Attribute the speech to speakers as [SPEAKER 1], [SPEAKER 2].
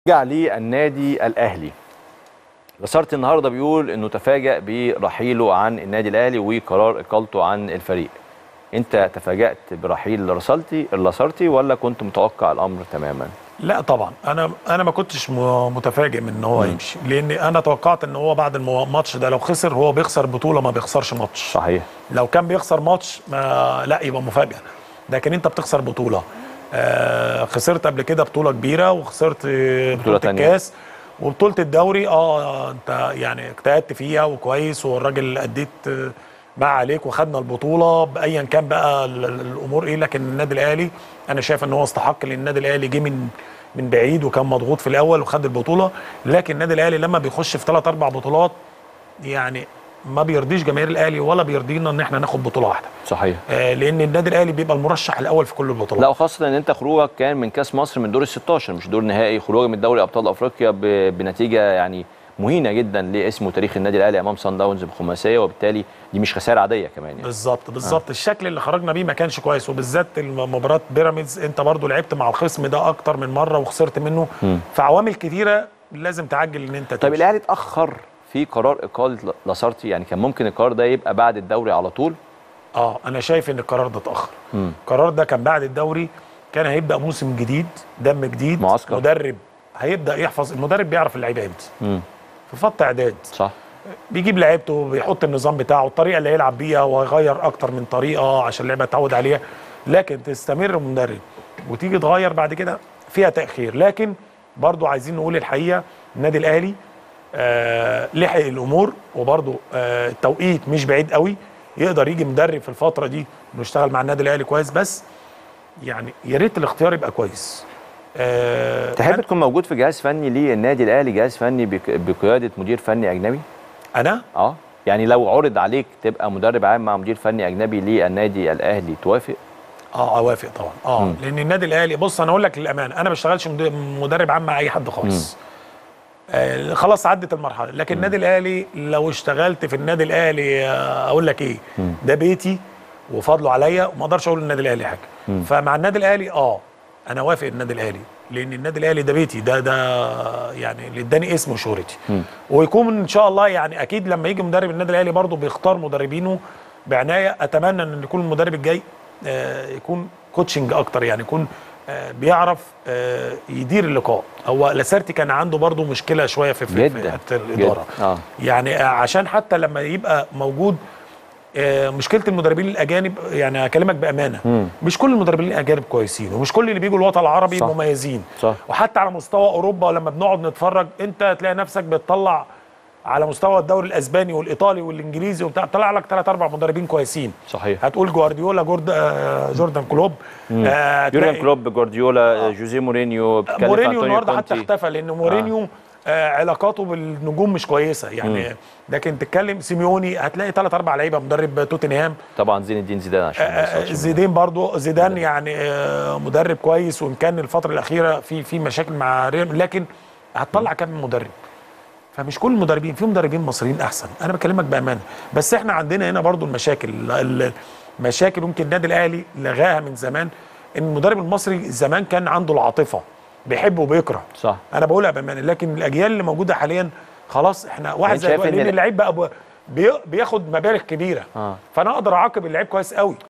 [SPEAKER 1] رجع للنادي الاهلي لاسارتي النهارده بيقول انه تفاجأ برحيله عن النادي الاهلي وقرار اقالته عن الفريق انت تفاجأت برحيل رسالتي لاسارتي ولا كنت متوقع الامر تماما
[SPEAKER 2] لا طبعا انا انا ما كنتش م- متفاجئ من ان هو يمشي لان انا توقعت ان هو بعد المو- الماتش ده لو خسر هو بيخسر بطوله ما بيخسرش ماتش
[SPEAKER 1] صحيح
[SPEAKER 2] لو كان بيخسر ماتش ما لا يبقى مفاجاه لكن انت بتخسر بطوله آه خسرت قبل كده بطوله كبيره وخسرت آه، بطوله
[SPEAKER 1] تانية.
[SPEAKER 2] الكاس وبطوله الدوري اه انت يعني اجتهدت فيها وكويس والراجل اديت آه، ما عليك وخدنا البطوله بايا كان بقى ال- ال- الامور ايه لكن النادي الاهلي انا شايف ان هو استحق لان النادي الاهلي جه من من بعيد وكان مضغوط في الاول وخد البطوله لكن النادي الاهلي لما بيخش في ثلاث اربع بطولات يعني ما بيرضيش جماهير الاهلي ولا بيرضينا ان احنا ناخد بطوله واحده
[SPEAKER 1] صحيح
[SPEAKER 2] آه، لان النادي الاهلي بيبقى المرشح الاول في كل البطولات
[SPEAKER 1] لا وخاصة ان انت خروجك كان من كاس مصر من دور ال 16 مش دور نهائي خروجك من دوري ابطال افريقيا ب- بنتيجة يعني مهينة جدا لاسم وتاريخ النادي الاهلي امام سان داونز بخماسية وبالتالي دي مش خسارة عادية كمان يعني
[SPEAKER 2] بالظبط بالظبط الشكل اللي خرجنا بيه ما كانش كويس وبالذات الم- مباراه بيراميدز انت برضو لعبت مع الخصم ده اكتر من مره وخسرت منه فعوامل كتيره لازم تعجل ان انت
[SPEAKER 1] طيب
[SPEAKER 2] تمشي.
[SPEAKER 1] الاهلي اتاخر في قرار اقاله لاسارتي يعني كان ممكن القرار ده يبقى بعد الدوري على طول
[SPEAKER 2] اه انا شايف ان القرار ده اتاخر القرار ده كان بعد الدوري كان هيبدا موسم جديد دم جديد
[SPEAKER 1] معسكر.
[SPEAKER 2] مدرب هيبدا يحفظ المدرب بيعرف اللعيبه امتى
[SPEAKER 1] مم.
[SPEAKER 2] في فتره اعداد
[SPEAKER 1] صح
[SPEAKER 2] بيجيب لعيبته بيحط النظام بتاعه الطريقه اللي هيلعب بيها وهيغير اكتر من طريقه عشان اللعيبه تتعود عليها لكن تستمر مدرب وتيجي تغير بعد كده فيها تاخير لكن برضو عايزين نقول الحقيقه النادي الاهلي آه لحق الامور وبرضو آه التوقيت مش بعيد قوي يقدر يجي مدرب في الفتره دي انه يشتغل مع النادي الاهلي كويس بس يعني يا ريت الاختيار يبقى كويس آه
[SPEAKER 1] تحب تكون موجود في جهاز فني للنادي الاهلي جهاز فني بك- بقياده مدير فني اجنبي
[SPEAKER 2] انا
[SPEAKER 1] اه يعني لو عرض عليك تبقى مدرب عام مع مدير فني اجنبي للنادي الاهلي توافق
[SPEAKER 2] اه اوافق طبعا اه لان النادي الاهلي بص انا اقول لك للامانه انا ما بشتغلش مد- مدرب عام مع اي حد خالص آه خلاص عدت المرحله لكن النادي الاهلي لو اشتغلت في النادي الاهلي آه اقول لك ايه ده بيتي وفضله عليا وما اقدرش اقول للنادي الاهلي حاجه فمع النادي الاهلي اه انا وافق النادي الاهلي لان النادي الاهلي ده بيتي ده ده يعني اللي اداني اسم وشهرتي ويكون ان شاء الله يعني اكيد لما يجي مدرب النادي الاهلي برضه بيختار مدربينه بعنايه اتمنى ان يكون المدرب الجاي آه، يكون كوتشنج اكتر يعني يكون آه، بيعرف آه، يدير اللقاء هو لاسارتي كان عنده برضه مشكله شويه في في, في
[SPEAKER 1] جدا
[SPEAKER 2] حتة الاداره
[SPEAKER 1] جدا. آه.
[SPEAKER 2] يعني آه، عشان حتى لما يبقى موجود آه، مشكله المدربين الاجانب يعني اكلمك بامانه مش كل المدربين الاجانب كويسين ومش كل اللي بيجوا الوطن العربي
[SPEAKER 1] صح.
[SPEAKER 2] مميزين
[SPEAKER 1] صح.
[SPEAKER 2] وحتى على مستوى اوروبا لما بنقعد نتفرج انت تلاقي نفسك بتطلع على مستوى الدوري الاسباني والايطالي والانجليزي وبتاع طلع لك ثلاث اربع مدربين كويسين
[SPEAKER 1] صحيح
[SPEAKER 2] هتقول جوارديولا جورد آه، جوردان كلوب آه،
[SPEAKER 1] يورجن
[SPEAKER 2] هتلاقي
[SPEAKER 1] كلوب جوارديولا جوزيه مورينيو بتتكلم في
[SPEAKER 2] مورينيو
[SPEAKER 1] أنطونيو
[SPEAKER 2] النهارده حتى
[SPEAKER 1] كونتي.
[SPEAKER 2] اختفى لان مورينيو آه. علاقاته بالنجوم مش كويسه يعني لكن تتكلم سيميوني هتلاقي ثلاث اربع لعيبه مدرب توتنهام
[SPEAKER 1] طبعا زين الدين زيدان عشان ما
[SPEAKER 2] آه،
[SPEAKER 1] يحصلش منه.
[SPEAKER 2] زيدان برضو زيدان يعني آه، مدرب كويس وان كان الفتره الاخيره في في مشاكل مع ريال لكن هتطلع كام مدرب فمش كل المدربين في مدربين مصريين احسن انا بكلمك بامانه بس احنا عندنا هنا برضو المشاكل ال- المشاكل ممكن النادي الاهلي لغاها من زمان ان المدرب المصري زمان كان عنده العاطفه بيحب وبيكره
[SPEAKER 1] صح
[SPEAKER 2] انا بقولها بامانه لكن الاجيال اللي موجوده حاليا خلاص احنا واحد
[SPEAKER 1] أنت
[SPEAKER 2] زي
[SPEAKER 1] شايف إن
[SPEAKER 2] لان
[SPEAKER 1] ال-
[SPEAKER 2] اللعيب بقى بي- بياخد مبالغ كبيره
[SPEAKER 1] آه.
[SPEAKER 2] فانا اقدر اعاقب اللعيب كويس قوي